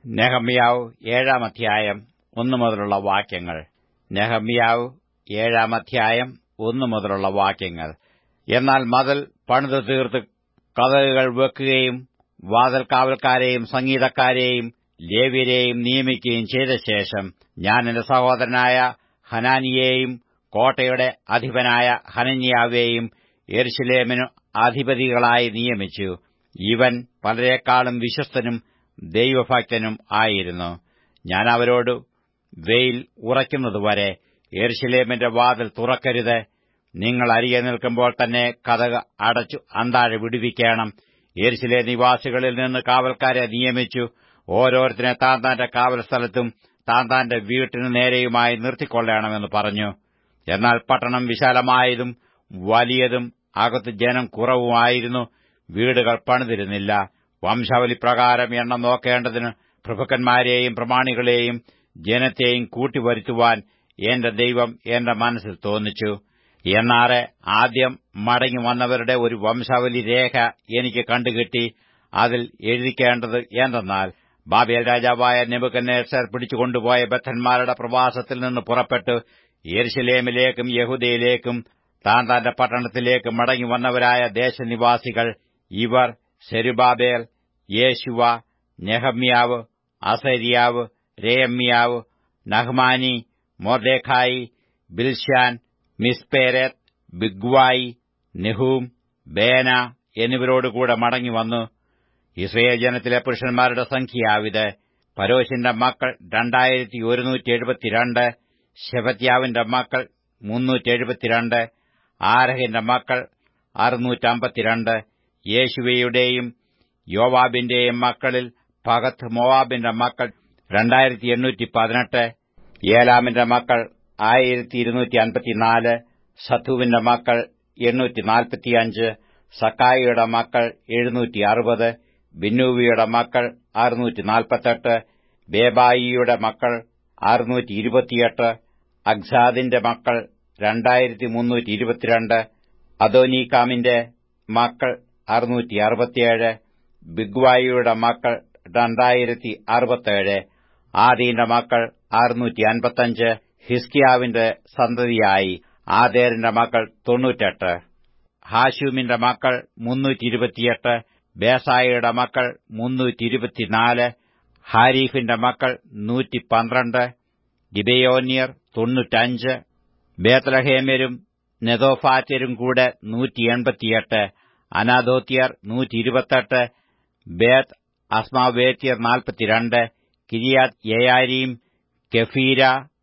നെഹമ്യാവ് ഏഴാം അധ്യായം ഒന്നു മുതലുള്ള വാക്യങ്ങൾ നെഹമ്യാവ് ഏഴാം അധ്യായം ഒന്നു മുതലുള്ള വാക്യങ്ങൾ എന്നാൽ മതിൽ പണിതു തീർത്ത് കതകുകൾ വെക്കുകയും വാതിൽ കാവൽക്കാരെയും സംഗീതക്കാരെയും ലേവ്യരെയും നിയമിക്കുകയും ചെയ്ത ശേഷം ഞാൻ എന്റെ സഹോദരനായ ഹനാനിയെയും കോട്ടയുടെ അധിപനായ ഹനന്യാവെയും യെരുശലേമിനു അധിപതികളായി നിയമിച്ചു ഇവൻ പലരെക്കാളും വിശ്വസ്തനും ദൈവഭക്തനും ആയിരുന്നു ഞാൻ അവരോട് വെയിൽ ഉറയ്ക്കുന്നതുവരെ യെരുശലേമിന്റെ വാതിൽ തുറക്കരുത് നിങ്ങൾ അരികെ നിൽക്കുമ്പോൾ തന്നെ കഥക് അടച്ചു അന്താഴെ വിടുവിക്കണം യെരുശലേ നിവാസികളിൽ നിന്ന് കാവൽക്കാരെ നിയമിച്ചു ഓരോരുത്തരെ താൻ താന്റെ കാവൽ സ്ഥലത്തും താൻ താന്റെ വീട്ടിനു നേരെയുമായി നിർത്തിക്കൊള്ളണമെന്ന് പറഞ്ഞു എന്നാൽ പട്ടണം വിശാലമായതും വലിയതും അകത്ത് ജനം കുറവുമായിരുന്നു വീടുകൾ പണിതിരുന്നില്ല വംശാവലി പ്രകാരം എണ്ണം നോക്കേണ്ടതിന് പ്രഭുക്കന്മാരെയും പ്രമാണികളെയും ജനത്തെയും കൂട്ടിവരുത്തുവാൻ എന്റെ ദൈവം എന്റെ മനസ്സിൽ തോന്നിച്ചു എന്നാറെ ആദ്യം മടങ്ങി വന്നവരുടെ ഒരു വംശാവലി രേഖ എനിക്ക് കണ്ടുകിട്ടി അതിൽ എഴുതിക്കേണ്ടത് എന്തെന്നാൽ ബാബേൽ രാജാവായ നെബുക്കന്നേസർ പിടിച്ചുകൊണ്ടുപോയ ബദ്ധന്മാരുടെ പ്രവാസത്തിൽ നിന്ന് പുറപ്പെട്ട് യെരുശലേമിലേക്കും യഹൂദയിലേക്കും താൻ തന്റെ പട്ടണത്തിലേക്ക് മടങ്ങി വന്നവരായ ദേശനിവാസികൾ ഇവർ സെരുബാബേൽ യേശുവ നെഹമ്യാവ് അസരിയാവ് രേയമ്യാവ് നഹ്മാനി മൊർദേഖായി ബിൽഷാൻ മിസ്പേരത്ത് ബിഗ്വായി നെഹൂം ബേന എന്നിവരോടുകൂടെ മടങ്ങിവന്നു ഇസ്രയേൽ ജനത്തിലെ പുരുഷന്മാരുടെ സംഖ്യയാവിത് പരോശിന്റെ മക്കൾ രണ്ടായിരത്തി ഒരുന്നൂറ്റി എഴുപത്തിരണ്ട് ശെഫത്യാവിന്റെ മക്കൾ മുന്നൂറ്റി എഴുപത്തിരണ്ട് ആരഹിന്റെ മക്കൾ അറുന്നൂറ്റമ്പത്തിരണ്ട് യേശുവയുടെയും യോവാബിന്റെയും മക്കളിൽ പകത്ത് മോവാബിന്റെ മക്കൾ രണ്ടായിരത്തി എണ്ണൂറ്റി പതിനെട്ട് ഏലാമിന്റെ മക്കൾ ആയിരത്തി ഇരുന്നൂറ്റി അൻപത്തിനാല് സത്തുവിന്റെ മക്കൾ എണ്ണൂറ്റി നാൽപ്പത്തിയഞ്ച് സക്കായിയുടെ മക്കൾ എഴുന്നൂറ്റി അറുപത് ബിന്നൂവിയുടെ മക്കൾ അറുന്നൂറ്റി നാൽപ്പത്തെട്ട് ബേബായിയുടെ മക്കൾ അറുന്നൂറ്റി ഇരുപത്തിയെട്ട് അഗ്സാദിന്റെ മക്കൾ രണ്ടായിരത്തി മുന്നൂറ്റി ഇരുപത്തിരണ്ട് അദോനീകാമിന്റെ മക്കൾ അറുന്നൂറ്റി അറുപത്തിയേഴ് ബിഗ്വായിയുടെ മക്കൾ രണ്ടായിരത്തി അറുപത്തേഴ് ആദീന്റെ മക്കൾ അറുന്നൂറ്റി അൻപത്തഞ്ച് ഹിസ്കിയാവിന്റെ സന്തതിയായി ആദേറിന്റെ മക്കൾ തൊണ്ണൂറ്റെട്ട് ഹാഷൂമിന്റെ മക്കൾ മുന്നൂറ്റി ഇരുപത്തിയെട്ട് ബേസായയുടെ മക്കൾ മുന്നൂറ്റി ഇരുപത്തിനാല് ഹാരീഫിന്റെ മക്കൾ നൂറ്റി പന്ത്രണ്ട് ഗിബയോന്യർ തൊണ്ണൂറ്റഞ്ച് ബേത്ലഹേമ്യരും നെതോഫാത്യരും കൂടെ നൂറ്റി എൺപത്തിയെട്ട് അനാദോത്യർ നൂറ്റി ഇരുപത്തെട്ട് ബേത്ത് അസ്മാവേത്യർ നാൽപ്പത്തിരണ്ട് കിരിയാത് യയാരീം കെഫീര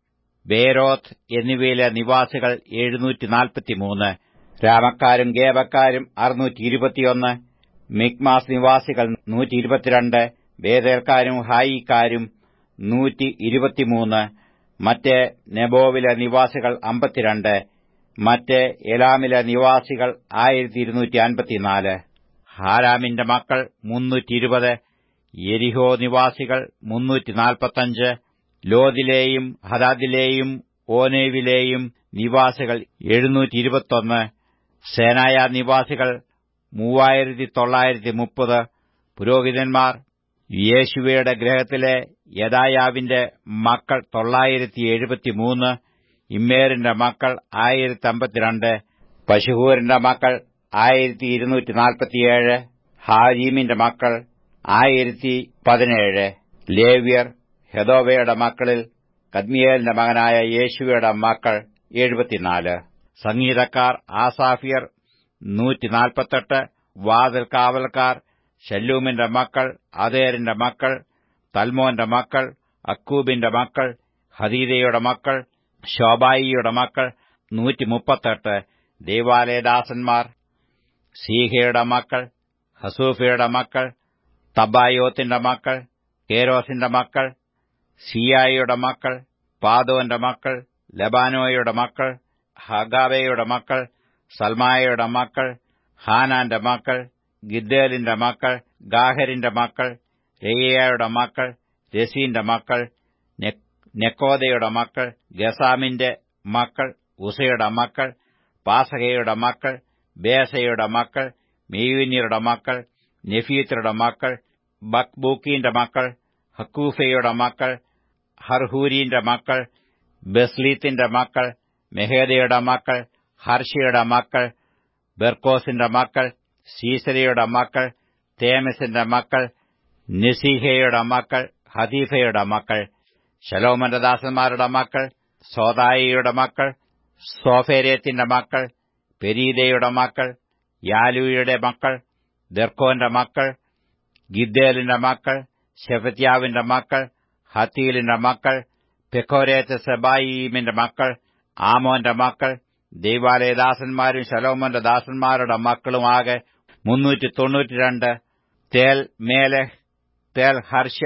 ബേരോത്ത് എന്നിവയിലെ നിവാസികൾ എഴുന്നൂറ്റി നാൽപ്പത്തിമൂന്ന് രാമക്കാരും ഗേബക്കാരും അറുന്നൂറ്റി ഇരുപത്തിയൊന്ന് മിക്മാസ് നിവാസികൾ നൂറ്റി ഇരുപത്തിരണ്ട് ബേദേൽക്കാരും ഹായിക്കാരും നൂറ്റി ഇരുപത്തിമൂന്ന് മറ്റേ നെബോവിലെ നിവാസികൾ അമ്പത്തിരണ്ട് മറ്റേ എലാമിലെ നിവാസികൾ ആയിരത്തി ഇരുന്നൂറ്റി അൻപത്തിനാല് ഹാരാമിന്റെ മക്കൾ മുന്നൂറ്റി ഇരുപത് എരിഹോ നിവാസികൾ മുന്നൂറ്റി നാൽപ്പത്തഞ്ച് ലോദിലെയും ഹദാദിലെയും ഓനേവിലെയും നിവാസികൾ എഴുന്നൂറ്റി ഇരുപത്തൊന്ന് സേനായ നിവാസികൾ മൂവായിരത്തി തൊള്ളായിരത്തി മുപ്പത് പുരോഹിതന്മാർ യേശുവയുടെ ഗ്രഹത്തിലെ യദായാവിന്റെ മക്കൾ തൊള്ളായിരത്തി എഴുപത്തിമൂന്ന് ഇമ്മേറിന്റെ മക്കൾ ആയിരത്തി അമ്പത്തിരണ്ട് പശുഹൂരിന്റെ മക്കൾ ആയിരത്തി ഇരുന്നൂറ്റി നാൽപ്പത്തിയേഴ് ഹാരീമിന്റെ മക്കൾ ആയിരത്തി പതിനേഴ് ലേവ്യർ ഹെദോവയുടെ മക്കളിൽ കദ്മിയേലിന്റെ മകനായ യേശുവയുടെ മക്കൾ എഴുപത്തിനാല് സംഗീതക്കാർ ആസാഫിയർ നൂറ്റിനാൽപ്പത്തെട്ട് വാതിൽ കാവൽക്കാർ ഷല്ലൂമിന്റെ മക്കൾ അതേരിന്റെ മക്കൾ തൽമോന്റെ മക്കൾ അക്കൂബിന്റെ മക്കൾ ഹദീദയുടെ മക്കൾ ശോബായിയുടെ മക്കൾ നൂറ്റിമുപ്പത്തെട്ട് ദേവാലയദാസന്മാർ സീഹയുടെ മക്കൾ ഹസൂഫയുടെ മക്കൾ തബായോത്തിന്റെ മക്കൾ കേരോസിന്റെ മക്കൾ സിയായിയുടെ മക്കൾ പാദോന്റെ മക്കൾ ലബാനോയുടെ മക്കൾ ഹഗാബയുടെ മക്കൾ സൽമായയുടെ മക്കൾ ഹാനാന്റെ മക്കൾ ഗിദ്ദേലിന്റെ മക്കൾ ഗാഹരിന്റെ മക്കൾ രേയയുടെ മക്കൾ രസീന്റെ മക്കൾ നെക്കോദയുടെ മക്കൾ ഗസാമിന്റെ മക്കൾ ഉസയുടെ മക്കൾ പാസഹയുടെ മക്കൾ ബേസയുടെ മക്കൾ മെയ്യൂന്യരുടെ മക്കൾ നെഫീത്തരുടെ മക്കൾ ബക്ബൂക്കീന്റെ മക്കൾ ഹക്കൂഫയുടെ മക്കൾ ഹർഹൂരിന്റെ മക്കൾ ബസ്ലീത്തിന്റെ മക്കൾ മെഹേദയുടെ മക്കൾ ഹർഷയുടെ മക്കൾ ബെർക്കോസിന്റെ മക്കൾ സീസരയുടെ മക്കൾ തേമസിന്റെ മക്കൾ നിസീഹയുടെ മക്കൾ ഹദീഫയുടെ മക്കൾ ശലോമന്റെ ദാസന്മാരുടെ മക്കൾ സോദായിയുടെ മക്കൾ സോഫേരേത്തിന്റെ മക്കൾ പെരീദയുടെ മക്കൾ യാലൂയുടെ മക്കൾ ദർക്കോന്റെ മക്കൾ ഗിദ്ദേലിന്റെ മക്കൾ ഷെഫത്യാവിന്റെ മക്കൾ ഹത്തീലിന്റെ മക്കൾ പെക്കോരേത്ത് സെബായിമിന്റെ മക്കൾ ആമോന്റെ മക്കൾ ദൈവാലയദാസന്മാരും ശലോമോന്റെ ദാസന്മാരുടെ മക്കളുമാകെ മുന്നൂറ്റി തൊണ്ണൂറ്റിരണ്ട് തേൽ മേലഹ് തേൽ ഹർഷ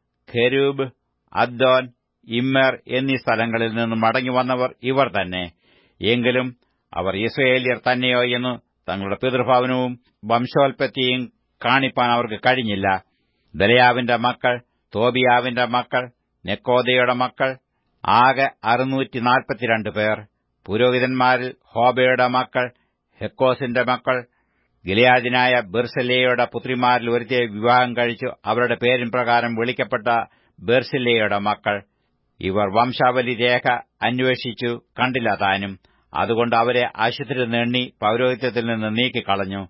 ഖെരൂബ് അദ്ദോൻ ഇമ്മർ എന്നീ സ്ഥലങ്ങളിൽ നിന്ന് മടങ്ങിവന്നവർ ഇവർ തന്നെ എങ്കിലും അവർ ഇസ്രയേലിയർ തന്നെയോ എന്ന് തങ്ങളുടെ പിതൃഭവനവും വംശോൽപ്പത്തിയും കാണിപ്പാൻ അവർക്ക് കഴിഞ്ഞില്ല ദലയാവിന്റെ മക്കൾ തോബിയാവിന്റെ മക്കൾ നെക്കോദയുടെ മക്കൾ ആകെ അറുന്നൂറ്റി നാൽപ്പത്തിരണ്ട് പേർ പുരോഹിതന്മാരിൽ ഹോബയുടെ മക്കൾ ഹെക്കോസിന്റെ മക്കൾ ഗിലിയാദിനായ ബെർസലേയുടെ പുത്രിമാരിൽ ഒരുത്തിയെ വിവാഹം കഴിച്ചു അവരുടെ പേരിൻ പ്രകാരം വിളിക്കപ്പെട്ട ബെർസില്ലയുടെ മക്കൾ ഇവർ വംശാവലി രേഖ അന്വേഷിച്ചു കണ്ടില്ല താനും അതുകൊണ്ട് അവരെ അശുദ്ധരിൽ നിന്നെണ്ണി പൌരോഹിത്യത്തിൽ നിന്ന് നീക്കിക്കളഞ്ഞു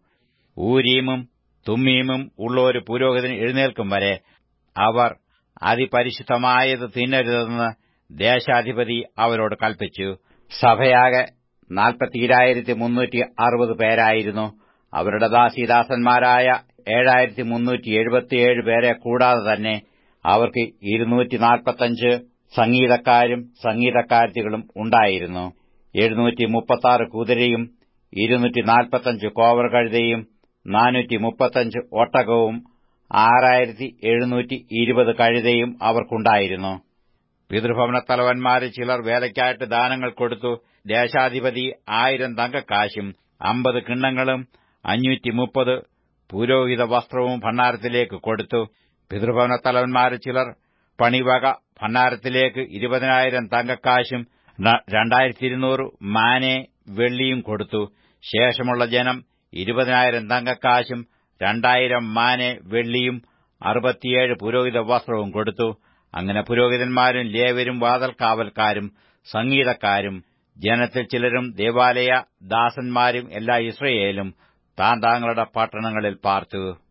ഊരീമും തുമ്മീമും ഉള്ള ഒരു പുരോഹിതൻ എഴുന്നേൽക്കും വരെ അവർ അതിപരിശുദ്ധമായത് തിന്നരുതെന്ന് ദേശാധിപതി അവരോട് കൽപ്പിച്ചു സഭയാകെ നാൽപ്പത്തിരായിരത്തി മുന്നൂറ്റി അറുപത് പേരായിരുന്നു അവരുടെ ദാസീദാസന്മാരായ ഏഴായിരത്തി മുന്നൂറ്റി എഴുപത്തിയേഴ് പേരെ കൂടാതെ തന്നെ അവർക്ക് ഇരുന്നൂറ്റി നാൽപ്പത്തഞ്ച് സംഗീതക്കാരും സംഗീതക്കാരത്തികളും ഉണ്ടായിരുന്നു എഴുന്നൂറ്റി മുപ്പത്താറ് കുതിരയും ഇരുന്നൂറ്റി നാൽപ്പത്തഞ്ച് കോവർ കഴുതയും നാനൂറ്റി മുപ്പത്തഞ്ച് ഒട്ടകവും ആറായിരത്തി എഴുന്നൂറ്റി ഇരുപത് കഴുതയും അവർക്കുണ്ടായിരുന്നു പിതൃഭവനത്തലവന്മാരിൽ ചിലർ വേലയ്ക്കായിട്ട് ദാനങ്ങൾ കൊടുത്തു ദേശാധിപതി ആയിരം തങ്കക്കാശും അമ്പത് കിണ്ണങ്ങളും അഞ്ഞൂറ്റി മുപ്പത് പുരോഹിത വസ്ത്രവും ഭണ്ഡാരത്തിലേക്ക് കൊടുത്തു പിതൃഭവനത്തലവന്മാരിൽ ചിലർ പണിവക ഭണ്ഡാരത്തിലേക്ക് ഇരുപതിനായിരം തങ്കക്കാശും രണ്ടായിരത്തി ഇരുന്നൂറ് മാനെ വെള്ളിയും കൊടുത്തു ശേഷമുള്ള ജനം ഇരുപതിനായിരം തങ്കക്കാശും രണ്ടായിരം മാനെ വെള്ളിയും അറുപത്തിയേഴ് പുരോഹിത വസ്ത്രവും കൊടുത്തു അങ്ങനെ പുരോഹിതന്മാരും ലേവരും വാതൽക്കാവൽക്കാരും സംഗീതക്കാരും ജനത്തിൽ ചിലരും ദേവാലയ ദാസന്മാരും എല്ലാ ഇസ്രയേലും താൻ താങ്കളുടെ പട്ടണങ്ങളിൽ പാർത്തു